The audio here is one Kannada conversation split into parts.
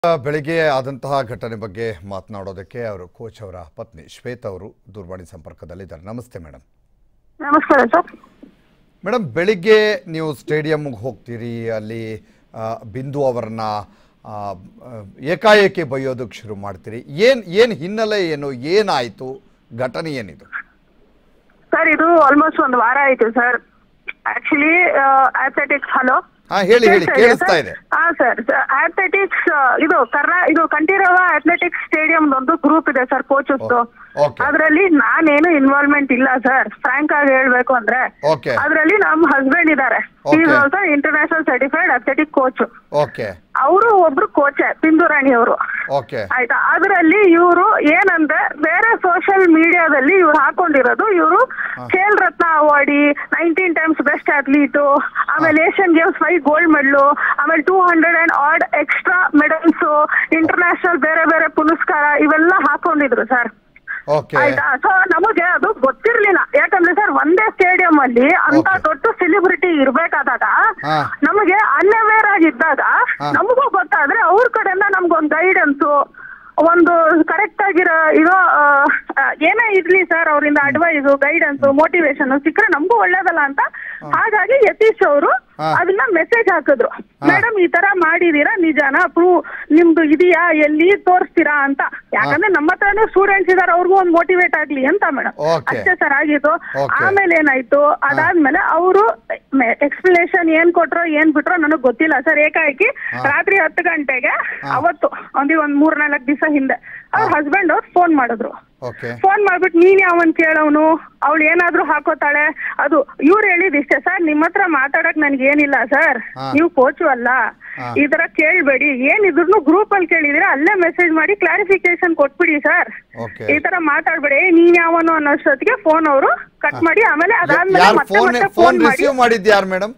ಬೆಳಿಗ್ಗೆ ಆದಂತಹ ಘಟನೆ ಬಗ್ಗೆ ಮಾತನಾಡೋದಕ್ಕೆ ಅವರು ಕೋಚ್ ಅವರ ಪತ್ನಿ ಶ್ವೇತಾ ಅವರು ದೂರವಾಣಿ ಸಂಪರ್ಕದಲ್ಲಿದ್ದಾರೆ ನಮಸ್ತೆ ಮೇಡಮ್ ನಮಸ್ಕಾರ ಸರ್ ಮೇಡಮ್ ಬೆಳಿಗ್ಗೆ ನೀವು ಸ್ಟೇಡಿಯಂಗೆ ಹೋಗ್ತೀರಿ ಅಲ್ಲಿ ಆ, ಬಿಂದು ಅವರನ್ನ ಆ, ಆ, ಏಕಾಏಕಿ ಬೈಯೋದಕ್ಕೆ ಶುರು ಮಾಡ್ತೀರಿ ಏನು ಏನು ಹಿನ್ನೆಲೆ ಏನು ಏನಾಯಿತು ಘಟನೆ ಏನಿದು ಸರ್ ಇದು ಆಲ್ಮೋಸ್ಟ್ ಒಂದು ವಾರ ಆಯ್ತು ಸರ್ ಆಕ್ಚುಲಿ ಅಥ್ಲೆಟಿಕ್ಸ್ ಹಲೋ ಹಾ ಹೇಳಿ ಹೇಳಿ ಕೇಳಿಸ್ತಾ ಇದೆ ಹಾ ಸರ್ ಅಥ್ಲೆಟಿಕ್ಸ್ ಇದು ಕರ್ನಾ ಇದು ಕಂಠೀರವ ಅಥ್ಲೆಟಿಕ್ಸ್ ಸ್ಟೇಡಿಯಂ ಒಂದು ಗ್ರೂಪ್ ಇದೆ ಸರ್ ಕೋಚಸ್ ಓಕೆ ಅದ್ರಲ್ಲಿ ನಾನೇನು ಇನ್ವಾಲ್ವ್ಮೆಂಟ್ ಇಲ್ಲ ಸರ್ ಫ್ರಾಂಕ್ ಆಗಿ ಹೇಳ್ಬೇಕು ಅಂದ್ರೆ ಓಕೆ ಅದ್ರಲ್ಲಿ ನಮ್ಮ ಹಸ್ಬೆಂಡ್ ಇದ್ದಾರೆ Okay. Is also international certified athletic coach okay ಅವರು ಒಬ್ರು ಕೋಚೆ ಬಿಂದುರಾಣಿ ಅವರು ಓಕೆ ಆಯ್ತಾ ಅದರಲ್ಲಿ ಇವರು ಏನಂದ್ರೆ ಬೇರೆ ಸೋಷಿಯಲ್ ಮೀಡಿಯಾದಲ್ಲಿ ಇವ್ರು ಹಾಕೊಂಡಿರೋದು ಇವರು Khel Ratna awardee nineteen times best athlete ಆಮೇಲೆ Asian games five gold medal ಆಮೇಲೆ two hundred and odd extra medals international ಬೇರೆ ಬೇರೆ ಪುರಸ್ಕಾರ ಇವೆಲ್ಲ ಹಾಕೊಂಡಿದ್ರು ಸರ್ ಓಕೆ ಆಯ್ತಾ ಸೊ ನಮಗೆ ಅದು ಗೊತ್ತಿರ್ಲಿಲ್ಲ ಯಾಕಂದ್ರೆ ಸರ್ ಒಂದೇ ಸ್ಟೇಡಿಯಂ ಅಲ್ಲಿ ಅಂತ Okay. ದೊಡ್ಡ ಸೆಲೆಬ್ರಿಟಿ ಇರ್ಬೇಕಾದಾಗ ಹಾ. ನಮಗೆ ಅನ್ಅವೇರ್ ಆಗಿದ್ದಾಗ ಹಾ. ನಮಗೂ ಗೊತ್ತಾದ್ರೆ ಅವ್ರ ಕಡೆಯಿಂದ ನಮ್ಗೊಂದು ಗೈಡೆನ್ಸ್ ಒಂದು ಕರೆಕ್ಟ್ ಆಗಿರೋ ಇರೋ ಆ, ಆ, ಏನೇ ಇರ್ಲಿ ಸರ್ ಅವರಿಂದ ಅಡ್ವೈಸ್ ಗೈಡೆನ್ಸ್ ಮೋಟಿವೇಶನ್ ಸಿಕ್ಕರೆ ನಮಗೂ ಒಳ್ಳೇದಲ್ಲ ಅಂತ ಹಾಗಾಗಿ ಯತೀಶ್ ಅವರು ಹಾ. ಅದನ್ನ ಮೆಸೇಜ್ ಹಾಕಿದ್ರು ಮೇಡಮ್ ಈ ತರ ಮಾಡಿದೀರಾ ನಿಜಾನ ಪ್ರೂವ್ ನಿಮ್ದು ಇದೆಯಾ ಎಲ್ಲಿ ತೋರಿಸ್ತೀರಾ ಅಂತ ಯಾಕಂದ್ರೆ ನಮ್ಮ ಹತ್ರನೂ ಸ್ಟೂಡೆಂಟ್ಸ್ ಇದಾರೆ ಅವ್ರಿಗೂ ಒಂದು ಮೋಟಿವೇಟ್ ಆಗ್ಲಿ ಅಂತ ಮೇಡಮ್ Okay. ಅಷ್ಟೇ ಸರ್ ಆಗಿದ್ದು Okay. ಆಮೇಲೆ ಏನಾಯ್ತು ಅದಾದ್ಮೇಲೆ ಅವರು ಎಕ್ಸ್ಪ್ಲನೇಷನ್ ಏನ್ ಕೊಟ್ರೋ ಏನ್ ಬಿಟ್ರೋ ನನಗ್ ಗೊತ್ತಿಲ್ಲ ಸರ್ ಏಕಾಏಕಿ ರಾತ್ರಿ ಹತ್ತು ಗಂಟೆಗೆ ಅವತ್ತು ಒಂದಿ ಒಂದ್ ಮೂರ್ ನಾಲ್ಕು ದಿವಸ ಹಿಂದೆ ಅವ್ರ ಹಸ್ಬೆಂಡ್ ಅವ್ರು ಫೋನ್ ಮಾಡಿದ್ರು ಓಕೆ ಫೋನ್ ಮಾಡ್ಬಿಟ್ಟು ನೀನ್ ಯಾವನ್ ಕೇಳವನು ಅವಳು ಏನಾದ್ರೂ ಹಾಕೋತಾಳೆ ಅದು ಇವ್ರು ಹೇಳಿದ್ ಇಷ್ಟೇ ಸರ್ ನಿಮ್ ಹತ್ರ ಮಾತಾಡಕ್ ನನ್ಗೆ ಏನಿಲ್ಲ ಸರ್ ಹಾ. ನೀವು ಕೋಚು ಅಲ್ಲ ಹಾ. ಈ ತರ ಕೇಳ್ಬೇಡಿ ಏನಿದ್ರು ಗ್ರೂಪ್ ಅಲ್ಲಿ ಕೇಳಿದಿರ ಅಲ್ಲೇ ಮೆಸೇಜ್ ಮಾಡಿ ಕ್ಲಾರಿಫಿಕೇಶನ್ ಕೊಟ್ಬಿಡಿ ಸರ್ ಓಕೆ ಈ ತರ ಮಾತಾಡ್ಬೇಡಿ ಏ, ನೀನ್ ಯಾವನು ಅನ್ನೋಷ್ಟೊತ್ತಿಗೆ ಫೋನ್ ಅವರು ಕಟ್ ಮಾಡಿ ಆಮೇಲೆ ಅದಾದ್ಮೇಲೆ ಯಾರು ಮತ್ತೆ ಫೋನ್ ಮತ್ತೆ ಫೋನ್ ಫೋನ್ ಮಾಡಿ ರಿಸೀವ್ ಮಾಡಿದ್ದು ಯಾರು ಮೇಡಮ್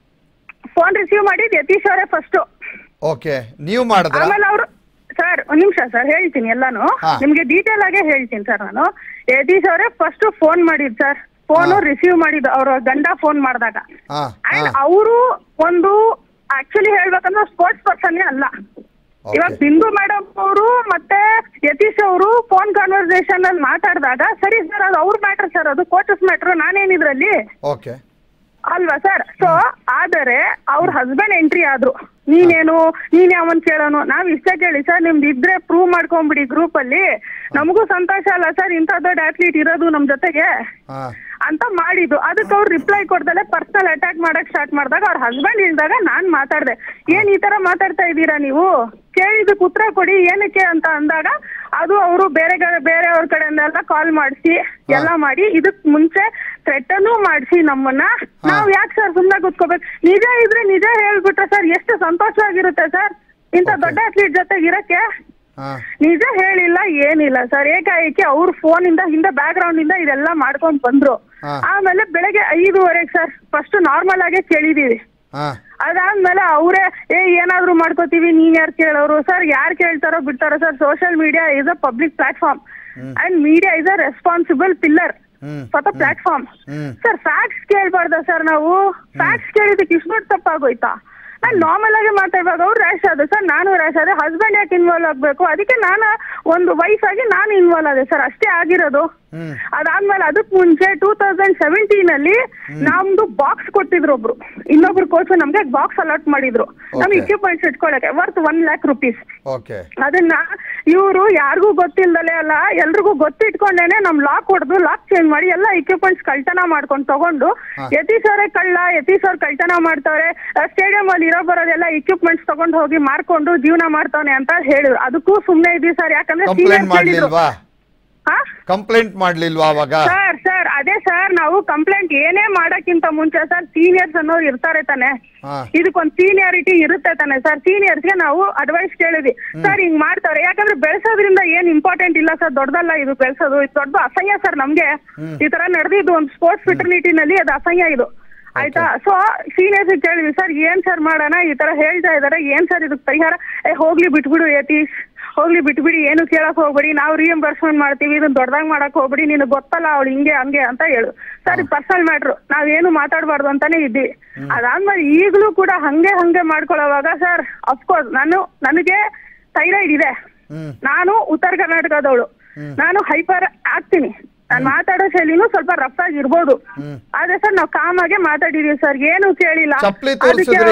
ಫೋನ್ ರಿಸೀವ್ ಮಾಡಿದ್ ಯತೀಶ್ ಅವರೇ ಫಸ್ಟ್ ಓಕೆ ನೀವು ಮಾಡಿದ್ರ ಆಮೇಲೆ ಅವರು ಸರ್ ಒಂದ್ ನಿಮಿಷ ಸರ್ ಹೇಳ್ತೀನಿ ಎಲ್ಲಾನು ಹಾ. ನಿಮ್ಗೆ ಡೀಟೇಲ್ ಆಗೇ ಹೇಳ್ತೀನಿ ಸರ್ ನಾನು ಯತೀಶ್ ಅವರೇ ಫಸ್ಟ್ ಫೋನ್ ಮಾಡಿದ್ ಸರ್ ಫೋನ್ ಹಾ. ರಿಸೀವ್ ಮಾಡಿದ್ದು ಅವ್ರ ಗಂಡ ಫೋನ್ ಮಾಡಿದಾಗ ಹಾ ಅಂಡ್ ಹಾ ಅವರು ಒಂದು ಆಕ್ಚುಲಿ ಹೇಳ್ಬೇಕಂದ್ರೆ ಸ್ಪೋರ್ಟ್ಸ್ ಪರ್ಸನ್ ಅಲ್ಲ ಇವಾಗ ಓಕೆ ಬಿಂದು ಮೇಡಮ್ ಅವರು ಮತ್ತೆ ಯತೀಶ್ ಅವರು ಫೋನ್ ಕಾನ್ವರ್ಸೇಷನ್ ಅಲ್ಲಿ ಮಾತಾಡಿದಾಗ ಸರಿ ಸರ್ ಅದು ಅವ್ರ ಮ್ಯಾಟರ್ ಸರ್ ಅದು ಕೋಚಸ್ ಮ್ಯಾಟರ್ ನಾನೇನಿದ್ರಲ್ಲಿ ಓಕೆ ಅಲ್ವಾ ಸರ್ ಸೊ ಆದರೆ ಅವ್ರ ಹಸ್ಬೆಂಡ್ ಎಂಟ್ರಿ ಆದ್ರು ನೀನೇನು ನೀನ್ ಯಾವನ್ ಕೇಳೋನು ನಾವ್ ಇಷ್ಟ ಕೇಳಿ ಸರ್ ನಿಮ್ದು ಇದ್ರೆ ಪ್ರೂವ್ ಮಾಡ್ಕೊಂಬಿಡಿ ಗ್ರೂಪ್ ಅಲ್ಲಿ ನಮಗೂ ಸಂತೋಷ ಅಲ್ಲ ಸರ್ ಇಂಥ ದೊಡ್ಡ ಅಥ್ಲೀಟ್ ಇರೋದು ನಮ್ ಜೊತೆಗೆ ಹಾ ಅಂತ ಮಾಡಿದ್ದು ಅದಕ್ಕೆ ಅವ್ರು ರಿಪ್ಲೈ ಕೊಡ್ದಲೆ ಪರ್ಸನಲ್ ಅಟ್ಯಾಕ್ ಮಾಡಕ್ ಸ್ಟಾರ್ಟ್ ಮಾಡಿದಾಗ ಅವ್ರ ಹಸ್ಬೆಂಡ್ ಇಲ್ದಾಗ ನಾನ್ ಮಾತಾಡ್ದೆ ಏನ್ ಈ ತರ ಮಾತಾಡ್ತಾ ಇದ್ದೀರಾ ನೀವು ಕೇಳಿದಕ್ಕೆ ಉತ್ತರ ಕೊಡಿ ಏನಕ್ಕೆ ಅಂತ ಅಂದಾಗ ಅದು ಅವರು ಬೇರೆ ಗ- ಬೇರೆಯವ್ರ ಕಡೆಯಿಂದೆಲ್ಲ ಕಾಲ್ ಮಾಡಿಸಿ ಎಲ್ಲ ಮಾಡಿ ಇದಕ್ ಮುಂಚೆ ಥ್ರೆಟನ್ನು ಮಾಡಿಸಿ ನಮ್ಮನ್ನ ನಾವ್ ಯಾಕೆ ಸರ್ ಸುಮ್ನೆ ಕೂತ್ಕೋಬೇಕು ನಿಜ ಇದ್ರೆ ನಿಜ ಹೇಳ್ಬಿಟ್ರೆ ಸರ್ ಎಷ್ಟು ಸಂತೋಷವಾಗಿರುತ್ತೆ ಸರ್ ಇಂಥ Okay. ದೊಡ್ಡ ಅಥ್ಲೀಟ್ ಜೊತೆ ಇರಕ್ಕೆ ಹಾ ನಿಜ ಹೇಳಿಲ್ಲ ಏನಿಲ್ಲ ಸರ್ ಏಕಾಏಕಿ ಅವ್ರ ಫೋನ್ ಇಂದ ಹಿಂದೆ ಬ್ಯಾಕ್ ಗ್ರೌಂಡ್ ಇಂದ ಇದೆಲ್ಲ ಮಾಡ್ಕೊಂಡ್ ಬಂದ್ರು ಹಾ. ಆಮೇಲೆ ಬೆಳಗ್ಗೆ ಐದುವರೆಗೆ ಸರ್ ಫಸ್ಟ್ ನಾರ್ಮಲ್ ಆಗೇ ಕೇಳಿದೀವಿ ಹಾ ಅದಾದ್ಮೇಲೆ ಅವರೇ ಏ ಏನಾದ್ರೂ ಮಾಡ್ಕೋತೀವಿ ನೀನ್ ಯಾರು ಕೇಳೋರು ಸರ್ ಯಾರು ಕೇಳ್ತಾರೋ ಬಿಡ್ತಾರೋ sir social media is a public platform and media is a responsible pillar hmm for the platform hmm sir facts ಕೇಳ್ಬಾರ್ದ ಸರ್ ನಾವು ಫ್ಯಾಕ್ಟ್ಸ್ ಕೇಳಿದಕ್ಕೆ ಇಷ್ಟು ತಪ್ಪಾಗೋಯ್ತಾ ನಾನು ನಾರ್ಮಲ್ ಆಗಿ ಮಾತಾಡುವಾಗ ಅವ್ರು ರ್ಯಾಶ್ ಆದ ಸರ್ ನಾನು ರ್ಯಾಶ್ ಆದೆ ಹಸ್ಬೆಂಡ್ ಯಾಕೆ ಇನ್ವಾಲ್ವ್ ಆಗ್ಬೇಕು ಅದಕ್ಕೆ ನಾನು ಒಂದು ವೈಫ್ ಆಗಿ ನಾನು ಇನ್ವಾಲ್ವ್ ಆದೆ ಸರ್ ಅಷ್ಟೇ ಆಗಿರೋದು ಹ್ಮ್ ಅದಾದ್ಮೇಲೆ ಅದಕ್ ಮುಂಚೆ ಟೂ ತೌಸಂಡ್ ಸೆವೆಂಟೀನ್ ಅಲ್ಲಿ ನಮ್ದು ಬಾಕ್ಸ್ ಕೊಟ್ಟಿದ್ರು ಒಬ್ರು ಇನ್ನೊಬ್ರು ಕೋಚ್ ನಮ್ಗೆ ಬಾಕ್ಸ್ ಅಲಾಟ್ ಮಾಡಿದ್ರು ನಮ್ಗೆ Okay. ಇಕ್ವಿಪ್ಮೆಂಟ್ಸ್ ಇಟ್ಕೊಳಕ್ಕೆ worth one lakh rupees okay ಅದನ್ನ ಇವರು ಯಾರಿಗೂ ಗೊತ್ತಿಲ್ದಲೆ ಅಲ್ಲ ಎಲ್ರಿಗೂ ಗೊತ್ತಿಟ್ಕೊಂಡೇನೆ ನಮ್ ಲಾಕ್ ಹೊಡೆದು ಲಾಕ್ ಚೇಂಜ್ ಮಾಡಿ ಎಲ್ಲ ಇಕ್ವಿಪ್ಮೆಂಟ್ಸ್ ಕಳ್ತನ ಮಾಡ್ಕೊಂಡು ತಗೊಂಡು ಹಾ. ಯತೀಶ್ ಅವರೇ ಕಳ್ಳ ಯತೀಶ್ ಅವ್ರು ಕಳ್ತನ ಮಾಡ್ತವ್ರೆ ಸ್ಟೇಡಿಯಂ ಅಲ್ಲಿ ಇರೋ ಬರೋದೆಲ್ಲ ಇಕ್ವಿಪ್ಮೆಂಟ್ಸ್ ತಗೊಂಡು ಹೋಗಿ ಮಾರ್ಕೊಂಡು ಜೀವನ ಮಾಡ್ತವ್ನೆ ಅಂತ ಹೇಳಿದ್ರು ಅದಕ್ಕೂ ಸುಮ್ನೆ ಇದೀವಿ ಸರ್ ಯಾಕಂದ್ರೆ ಕಂಪ್ಲೇಂಟ್ seniors ಹೇಳಿದ್ರು. ಮಾಡ್ಲಿಲ್ವಾ ಹಾ ಕಂಪ್ಲೇಂಟ್ ಮಾಡ್ಲಿಲ್ವಾ ಅವಾಗ ಸರ್ ಸರ್ ಅದೇ ಸರ್ ನಾವು ಕಂಪ್ಲೇಂಟ್ ಏನೇ ಮಾಡಕ್ಕಿಂತ ಮುಂಚೆ ಸರ್ ಸೀನಿಯರ್ಸ್ ಅನ್ನೋರು ಇರ್ತಾರೆ ತಾನೆ ಹಾ ಇದಕ್ಕೊಂದ್ ಸೀನಿಯಾರಿಟಿ ಇರುತ್ತೆ ತಾನೆ ಸರ್ ಸೀನಿಯರ್ಸ್ಗೆ ನಾವು ಅಡ್ವೈಸ್ ಕೇಳಿದ್ವಿ ಸರ್ ಹಿಂಗ್ ಮಾಡ್ತಾರೆ ಯಾಕಂದ್ರೆ ಬೆಳೆಸೋದ್ರಿಂದ ಏನ್ ಇಂಪಾರ್ಟೆಂಟ್ ಇಲ್ಲ ಸರ್ ದೊಡ್ಡದಲ್ಲ ಇದು ಬೆಳೆಸೋದು ಇದು ದೊಡ್ಡ ಅಸಹ್ಯ ಸರ್ ನಮ್ಗೆ ಈ ತರ ನಡೆದಿದ್ದು ಒಂದು ಸ್ಪೋರ್ಟ್ಸ್ ಫಿಟರ್ನಿಟಿನಲ್ಲಿ ಅದು ಅಸಹ್ಯ ಇದು ಆಯ್ತಾ ಸೊ ಸೀನಿಯರ್ಸ್ ಕೇಳಿದ್ವಿ ಸರ್ ಏನ್ ಸರ್ ಮಾಡೋಣ ಈ ತರ ಹೇಳ್ತಾ ಇದಾರೆ ಏನ್ ಸರ್ ಇದಕ್ ಪರಿಹಾರ ಏ ಹೋಗ್ಲಿ ಬಿಟ್ಬಿಡು ಯತೀಶ್ ಹೋಗ್ಲಿ ಬಿಟ್ಬಿಡಿ ಏನು ಕೇಳಕ್ ಹೋಗ್ಬೇಡಿ ನಾವು ರಿಯಂಬರ್ಸ್ಮೆಂಟ್ ಮಾಡ್ತೀವಿ ಇದನ್ನ ದೊಡ್ಡದಾಗ್ ಮಾಡಕ್ ಹೋಗ್ಬೇಡಿ ನಿನಗೆ ಗೊತ್ತಲ್ಲ ಅವಳು ಹಿಂಗೆ ಹಂಗೆ ಅಂತ ಹೇಳು ಸರ್ ಪರ್ಸನಲ್ ಮ್ಯಾಟ್ರು ನಾವೇನು ಮಾತಾಡಬಾರ್ದು ಅಂತಾನೆ ಇದ್ವಿ ಅದಾದ್ಮೇಲೆ ಈಗಲೂ ಕೂಡ ಹಂಗೆ ಹಂಗೆ ಮಾಡ್ಕೊಳ್ಳೋವಾಗ ಸರ್ ಅಫ್ಕೋರ್ಸ್ ನಾನು ನನಗೆ ಥೈರಾಯ್ಡ್ ಇದೆ ಹ್ಮ್ ನಾನು ಉತ್ತರ ಕರ್ನಾಟಕದವಳು ನಾನು ಹೈಪರ್ ಆಗ್ತೀನಿ ನಾನು ಮಾತಾಡೋ ಶೈಲಿನೂ ಸ್ವಲ್ಪ ರಫ್ ಆಗಿರ್ಬೋದು ಆದ್ರೆ ಸರ್ ನಾವು ಕಾಮಾಗೆ ಮಾತಾಡಿದೀವಿ ಸರ್ ಏನು ಕೇಳಿಲ್ಲ ಚಪ್ಲಿ ಅದಕ್ಕೆ ತೋರಿಸಿದ್ರಿ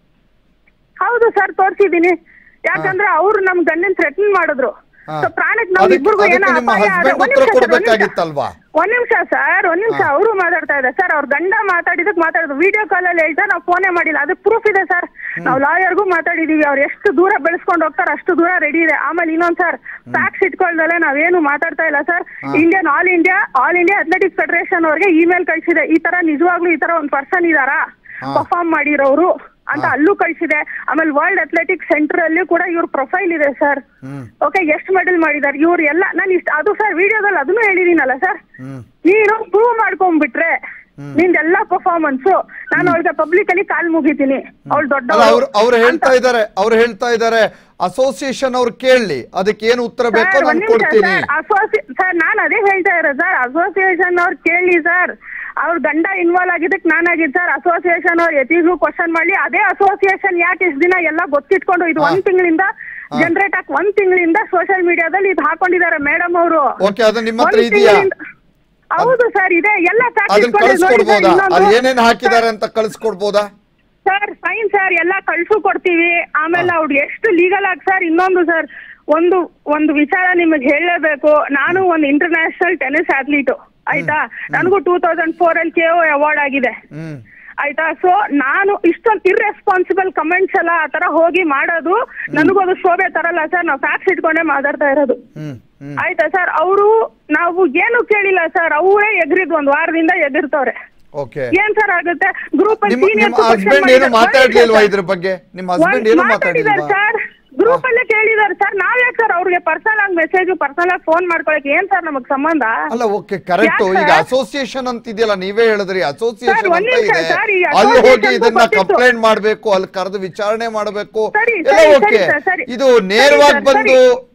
ಹೌದು ಸರ್ ತೋರ್ಸಿದೀನಿ ಯಾಕಂದ್ರೆ ಅವ್ರು ನಮ್ ಗಂಡನ್ ಥ್ರೆಟನ್ ಮಾಡಿದ್ರು ಹಾ. So, ಪ್ರಾಣಕ್ಕೆ ನಾವ್ ಅದಕ್ಕೆ- ಇಬ್ರಿಗೂ ಅದಕ್ಕೆ ಏನೋ ನಿಮ್ಮ ಅಪಾಯ ಆದ್ರೆ- husband ಒಂದ್ ಉತ್ತರ ನಿಮಿಷ ಸರ್, ಒಂದ್ ನಿಮಿಷ. ಕೊಡ್ಬೇಕಾಗಿತ್ತಲ್ವಾ? ಒಂದ್ ನಿಮಿಷ ಸರ್ ಒಂದ್ ನಿಮಿಷ ಅವರು ಮಾತಾಡ್ತಾ ಇದ್ದಾರೆ ಸರ್ ಅವ್ರ ಗಂಡ ಮಾತಾಡಿದಕ್ ಮಾತಾಡಿದ್ರು ವಿಡಿಯೋ ಕಾಲ್ ಅಲ್ಲಿ ಹೇಳ್ತಾ ನಾವು ಫೋನೇ ಮಾಡಿಲ್ಲ ಅದಕ್ಕೆ ಪ್ರೂಫ್ ಇದೆ ಸರ್ ನಾವು ಲಾಯರ್ಗೂ ಮಾತಾಡಿದೀವಿ ಅವ್ರು ಎಷ್ಟು ದೂರ ಬೆಳೆಸ್ಕೊಂಡು ಹೋಗ್ತಾರೆ ಅಷ್ಟು ದೂರ ರೆಡಿ ಇದೆ ಆಮೇಲೆ ಇನ್ನೊಂದ್ ಸರ್ ಫ್ಯಾಕ್ಸ್ ಇಟ್ಕೊಳ್ದಲೆ ನಾವೇನು ಮಾತಾಡ್ತಾ ಇಲ್ಲ sir Indian all India all India athletics federation ಅವ್ರಿಗೆ ಇಮೇಲ್ ಕಳ್ಸಿದೆ ಈ ತರ ನಿಜವಾಗ್ಲೂ ಈ ತರ ಒಂದ್ ಪರ್ಸನ್ ಇದಾರಾ ಪರ್ಫಾರ್ಮ್ ಮಾಡಿರೋರು ಅಂತ ಅಲ್ಲೂ ಕಳ್ಸಿದೆ ಆಮೇಲೆ ವರ್ಲ್ಡ್ ಅಥ್ಲೆಟಿಕ್ಸ್ ಸೆಂಟರ್ ಅಲ್ಲಿ ಕೂಡ ಇವ್ರ ಪ್ರೊಫೈಲ್ ಇದೆ ಸರ್ ಹ್ಮ್ ಓಕೆ ಎಷ್ಟು ಮೆಡಲ್ ಮಾಡಿದಾರೆ ಇವ್ರು ಎಲ್ಲ ನಾನು ಇಷ್ಟ ಅದು ಸರ್ ವಿಡಿಯೋದಲ್ಲಿ ಅದನ್ನು ಹೇಳಿದೀನಲ್ಲ ಸರ್ ಹ್ಮ್ ನೀನು ಪ್ರೂವ್ ಮಾಡ್ಕೊಂಡ್ಬಿಟ್ರೆ ನಿಂದೆಲ್ಲ ಪರ್ಫಾರ್ಮೆನ್ಸ್ ನಾನು ಅವಳಿಗೆ ಪಬ್ಲಿಕ್ ಅಲ್ಲಿ ಕಾಲ್ ಮುಗಿತೀನಿ ಅವಳು ದೊಡ್ಡ ಅಲ್ಲ ಅವ್ರು ಅವ್ರು ಹೇಳ್ತಾ ಇದ್ದಾರೆ ಅವ್ರು ಹೇಳ್ತಾ ಇದ್ದಾರೆ ಅಸೋಸಿಯೇಷನ್ ಅವ್ರು ಕೇಳಲಿ ಅದಕ್ಕೆ ಏನು ಉತ್ತರ ಬೇಕೋ ನಾನು ಕೊಡ್ತೀನಿ ಸರ್ ನಾನು ಅದೇ ಹೇಳ್ತಾ ಇರೋದು ಸರ್ ಅಸೋಸಿಯೇಷನ್ ಅವ್ರು ಕೇಳಿ ಸರ್ ಅವ್ರ ಗಂಡ ಇನ್ವಾಲ್ವ್ ಆಗಿದ್ದಕ್ಕೆ ನಾನಾಗಿದ್ದು ಸರ್ ಅಸೋಸಿಯೇಷನ್ ಅವ್ರು ಎತಿಗೂ ಕ್ವಶನ್ ಮಾಡ್ಲಿ ಅದೇ ಅಸೋಸಿಯೇಷನ್ ಯಾಕೆ ಇಷ್ಟು ದಿನ ಎಲ್ಲ ಗೊತ್ತಿಟ್ಕೊಂಡು ಇದು ಒಂದ್ ತಿಂಗಳಿಂದ ಜನರೇಟ್ ಆಗಿ ಒಂದ್ ತಿಂಗಳಿಂದ ಸೋಷಿಯಲ್ ಮೀಡಿಯಾದಲ್ಲಿ ಇದು ಹಾಕೊಂಡಿದ್ದಾರೆ ಮೇಡಮ್ ಅವರು ಓಕೆ ಅದು ನಿಮ್ಮ ಹತ್ರ ಇದೆಯಾ ಹೌದು ಸರ್ ಇದೆ ಎಲ್ಲ fact ಅದನ್ನ ಇಟ್ಕೊಂಡಿದ್ದು ನೋಡಿ sir, ಕಳಿಸ್ಕೊಡ್ಬೋದಾ ಇನ್ನೊಂದು- ಅಲ್ಲಿ ಏನೇನ್ ಹಾಕಿದ್ದಾರೆ ಅಂತ ಕಳಿಸ್ಕೊಡ್ಬೋದಾ ಸರ್ ಫೈನ್ ಸರ್ ಎಲ್ಲ ಕಳ್ಸು ಕೊಡ್ತೀವಿ ಆಮೇಲೆ ಅವ್ರು ಎಷ್ಟು ಲೀಗಲ್ ಆಗಿ ಸರ್ ಇನ್ನೊಂದು ಸರ್ ಒಂದು ಒಂದು ವಿಚಾರ ನಿಮಗೆ ಹೇಳಲೇಬೇಕು ನಾನು ಒಂದು ಇಂಟರ್ನ್ಯಾಷನಲ್ ಟೆನ್ನಿಸ್ ಅಥ್ಲೀಟು ಆಯ್ತಾ ನನಗೂ ಟೂ ತೌಸಂಡ್ ಫೋರ್ ಅಲ್ಲಿ ಕೆ ಅವಾರ್ಡ್ ಆಗಿದೆ ಹ್ಮ್ ಆಯ್ತಾ ಸೊ ನಾನು ಇಷ್ಟೊಂದು ಇರ್ರೆಸ್ಪಾನ್ಸಿಬಲ್ ಕಮೆಂಟ್ಸ್ ಎಲ್ಲ ಆ ತರ ಹೋಗಿ ಮಾಡೋದು ನನಗೂ ಅದು ಶೋಭೆ ತರಲ್ಲ ಸರ್ ನಾವು ಫ್ಯಾಕ್ಸ್ ಇಟ್ಕೊಂಡೇ ಮಾತಾಡ್ತಾ ಇರೋದು ಹ್ಮ್ ಹ್ಮ್ ಆಯ್ತಾ ಸರ್ ಅವರು ನಾವು ಏನು ಕೇಳಿಲ್ಲ ಸರ್ ಅವರೇ ಎಗ್ರಿದ್ ಒಂದ್ ವಾರದಿಂದ ಎಗಿರ್ತವ್ರೆ ಓಕೆ ಏನ್ ಸರ್ ಆಗುತ್ತೆ ಗ್ರೂಪ್ ಅಲ್ಲಿ ನಿಮ್ಮ seniors ನಿಮ್ಮ question ಹಸ್ಬೆಂಡ್ ಏನು ಮಾಡಿದ್ದಾರೆ. ಮಾತಾಡ್ಲಿಲ್ವಾ ಸರ್. ಇದ್ರ ಬಗ್ಗೆ ನಿಮ್ಮ ಹಸ್ಬೆಂಡ್ ಏನು ಮಾತಾಡಿದಾರೆ ಮಾತಾಡಿಲ್ವಾ ಸರ್ ಗ್ರೂಪ್ ಅಲ್ಲೇ ಕೇಳಿದಾರೆ ಸರ್ ನಾವ್ ಯಾಕೆ ಸರ್ ಅವ್ರಿಗೆ ಪರ್ಸನಲ್ ಆಗಿ ಮೆಸೇಜ್ ಪರ್ಸನಲ್ ಆಗಿ ಫೋನ್ ಮಾಡ್ಕೊಳಕ್ಕೆ ಏನ್ ಸರ್ ನಮಗ್ ಸಂಬಂಧ ಅಲ್ಲ ಓಕೆ ಕರೆಕ್ಟ್ ಯಾಕೆ ಈಗ ಸರ್? ಅಸೋಸಿಯೇಷನ್ ಅಂತ ಇದೆಯಲ್ಲ ನೀವೇ ಹೇಳಿದ್ರಿ ಅಸೋಸಿಯೇಷನ್ ಸರ್, ಒಂದ್ ಅಂತ ನಿಮಿಷ ಇದೆ ಸರ್, ಈ ಅಲ್ಲಿ ಹೋಗಿ association ಇದನ್ನ ಗೊತ್ತಿತ್ತು. ಕಂಪ್ಲೇಂಟ್ ಮಾಡ್ಬೇಕು ಅಲ್ಲಿ ಕರೆದು ವಿಚಾರಣೆ ಮಾಡಬೇಕು ಸರಿ, ಎಲ್ಲ ಸರಿ, ಓಕೆ ಸರಿ, ಸರಿ. ಇದು ಸರಿ, ನೇರವಾಗಿ ಸರ್, ಬಂದು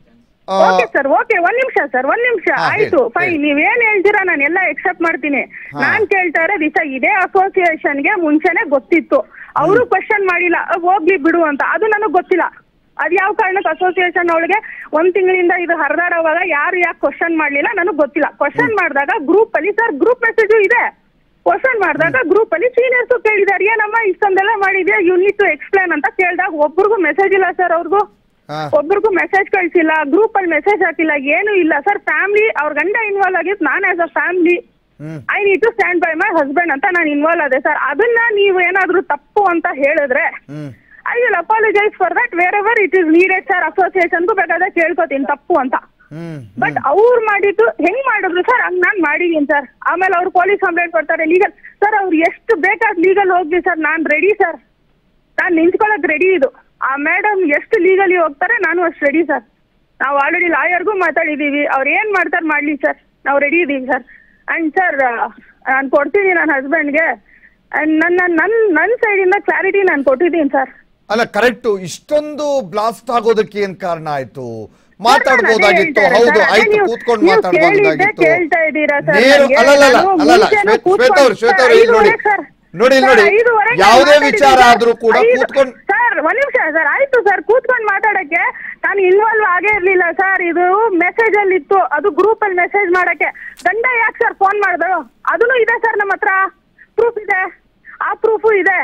ಆ, ಓಕೆ ಸರ್ ಓಕೆ ಒಂದ್ ನಿಮಿಷ ಸರ್ ಒಂದ್ ನಿಮಿಷ ಹಾ, ಆಯ್ತು ಹೇಳಿ, ಫೈನ್ ಹೇಳಿ. ನೀವೇನ್ ಹೇಳ್ತೀರಾ ನಾನು ಎಲ್ಲ ಎಕ್ಸೆಪ್ಟ್ ಮಾಡ್ತೀನಿ ಹಾ. ನಾನ್ ಕೇಳ್ತಾ ಇರೋದು ಇಷ್ಟ ಇದೇ ಅಸೋಸಿಯೇಷನ್ ಗೆ ಮುಂಚೆನೆ ಗೊತ್ತಿತ್ತು ಅವರು ಕ್ವಶನ್ ಮಾಡಿಲ್ಲ ಅಹ್, ಹೋಗ್ಲಿ ಬಿಡು ಅಂತ ಅದು ನನಗ್ ಗೊತ್ತಿಲ್ಲ ಅದ್ ಯಾವ ಕಾರಣಕ್ಕೆ ಅಸೋಸಿಯೇಷನ್ ಅವಳಿಗೆ ಒಂದ್ ತಿಂಗಳಿಂದ ಇದು ಹರಿದಾಡೋವಾಗ ಯಾರು ಯಾಕೆ ಕ್ವಶನ್ ಮಾಡ್ಲಿಲ್ಲ ನನಗ್ ಗೊತ್ತಿಲ್ಲ ಕ್ವಶನ್ ಮಾಡಿದಾಗ ಗ್ರೂಪ್ ಅಲ್ಲಿ ಸರ್ ಗ್ರೂಪ್ ಮೆಸೇಜು ಇದೆ ಕ್ವಶನ್ ಮಾಡಿದಾಗ ಗ್ರೂಪ್ ಅಲ್ಲಿ ಸೀನಿಯರ್ಸ್ ಕೇಳಿದಾರೆ ಏನಮ್ಮ ಇಷ್ಟೊಂದೆಲ್ಲ ಮಾಡಿದ್ಯಾ ಯು ನೀಡ್ ಟು ಎಕ್ಸ್ಪ್ಲೇನ್ ಅಂತ ಕೇಳಿದಾಗ ಒಬ್ರಿಗೂ ಮೆಸೇಜ್ ಇಲ್ಲ ಸರ್ ಅವ್ರಿಗೂ ಹಾ. ಒಬ್ರಿಗೂ ಮೆಸೇಜ್ ಕಳ್ಸಿಲ್ಲ ಗ್ರೂಪ್ ಅಲ್ಲಿ ಮೆಸೇಜ್ ಹಾಕಿಲ್ಲ ಏನು ಇಲ್ಲ ಸರ್ ಫ್ಯಾಮಿಲಿ ಅವ್ರ ಗಂಡ ಇನ್ವಾಲ್ವ್ ಆಗಿದ್ದು ನಾನು as a family hmm I need to stand by my husband ಅಂತ ನಾನು ಇನ್ವಾಲ್ವ್ ಆದೆ ಸರ್ ಅದನ್ನ ನೀವು ಏನಾದ್ರೂ ತಪ್ಪು ಅಂತ ಹೇಳಿದ್ರೆ hmm I will apologise for that wherever it is needed sir ಅಸೋಸಿಯೇಷನ್ಗೂ ಬೇಕಾದ್ರೆ ಕೇಳ್ಕೊತೀನಿ ತಪ್ಪು ಅಂತ ಹ್ಮ್ ಬಟ್ ಅವ್ರು ಮಾಡಿದ್ದು ಹೆಂಗ್ ಮಾಡಿದ್ರು ಸರ್ ಹಂಗ್ ನಾನ್ ಮಾಡಿದೀನಿ ಸರ್ ಆಮೇಲೆ ಅವ್ರು ಪೊಲೀಸ್ ಕಂಪ್ಲೇಂಟ್ ಕೊಡ್ತಾರೆ ಲೀಗಲ್ ಸರ್ ಅವ್ರು ಎಷ್ಟು ಬೇಕಾದ್ ಲೀಗಲ್ ಹೋಗ್ಲಿ ಸರ್ ನಾನ್ ರೆಡಿ ಸರ್ ನಾನ್ ನಿಂತ್ಕೊಳಕ್ ರೆಡಿ ಇದು ಆ ಮೇಡಮ್ ಎಷ್ಟು ಲೀಗಲಿ ಹೋಗ್ತಾರೆ ನಾನು ಅಷ್ಟು ರೆಡಿ ಸರ್ ನಾವು ಆಲ್ರೆಡಿ ಲಾಯರ್ಗೂ ಮಾತಾಡಿದೀವಿ ಅವ್ರು ಏನ್ ಮಾಡ್ತಾರೆ ಮಾಡ್ಲಿ ಸರ್ ನಾವು ರೆಡಿ ಇದೀವಿ ಸರ್ ಅಂಡ್ ಸರ್ ನಾನು ಕೊಡ್ತೀನಿ ನನ್ನ ಹಸ್ಬೆಂಡ್ಗೆ ಅಂಡ್ ನನ್ನ ನನ್ನ ನನ್ನ ಸೈಡಿಂದ ಕ್ಲಾರಿಟಿ ನಾನು ಕೊಟ್ಟಿದ್ದೀನಿ ಸರ್ ಅಲ್ಲ ಕರೆಕ್ಟ್ ಇಷ್ಟೊಂದು ಬ್ಲಾಸ್ಟ್ ಆಗೋದಕ್ಕೆ ಏನ್ ಕಾರಣ ಆಯ್ತು ನಾನು ಅದೇ ಮಾತಾಡ್ಬೋದಾಗಿತ್ತು ಹೇಳ್ತಾ ಹೌದು ಇರೋದು. ಆಯ್ತು ನೀವು- ಕೂತ್ಕೊಂಡು ನೀವು ಮಾತಾಡ್ಬೋದಾಗಿತ್ತು ಕೇಳಿದ್ದೆ ಕೇಳ್ತಾ ಇದ್ದೀರಾ ಸರ್ ನೇರ ನನಗೆ. ಅಲ್ಲಲ್ಲ ನಾನು ಅಲ್ಲಲ್ಲ ಮುಂಚೆನೂ ಶ್ವೇತ ಕೂತ್ಕೊಂಡು- ಅವ್ರು ಶ್ವೇತ ಅವ್ರು ಸರ್, ಇಲ್ಲಿ ನೋಡಿ ಐದುವರೆಗೆ ಸರ್. ನೋಡಿ ಇಲ್ಲಿ ಸರ್, ನೋಡಿ ಐದುವರೆಗೆ ಯಾವುದೇ ಮಾತಾಡಿದ್ದೀನಿ ವಿಚಾರ ಸರ್. ಆದ್ರೂ ಕೂಡ ಐದು- ಕೂತ್ಕೊಂಡು ಸರ್ ಒಂದ್ ನಿಮಿಷ ಸರ್ ಆಯ್ತು ಸರ್ ಕೂತ್ಕೊಂಡು ಮಾತಾಡಕ್ಕೆ ನಾನು ಇನ್ವಾಲ್ವ್ ಆಗೇ ಇರ್ಲಿಲ್ಲ ಸರ್ ಇದು ಮೆಸೇಜ್ ಅಲ್ಲಿ ಇತ್ತು ಅದು ಗ್ರೂಪ್ ಅಲ್ಲಿ ಮೆಸೇಜ್ ಮಾಡಕ್ಕೆ ಗಂಡ ಯಾಕೆ ಸರ್ ಫೋನ್ ಮಾಡಿದ್ರು ಅದನ್ನು ಇದೆ ಸರ್ ನಮ್ಮ ಹತ್ರ ಪ್ರೂಫ್ ಇದೆ ಆ ಪ್ರೂಫು ಇದೆ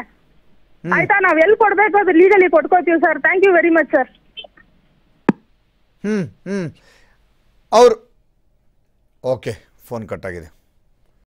ಆಯ್ತಾ ನಾವ್ ಎಲ್ಲಿ ಕೊಡ್ಬೇಕು ಅದು ಲೀಗಲಿ ಕೊಟ್ಕೋತೀವಿ sir thank you very much sir hmm hmm ಅವ್ರು ಓಕೆ ಫೋನ್ ಕಟ್ ಆಗಿದೆ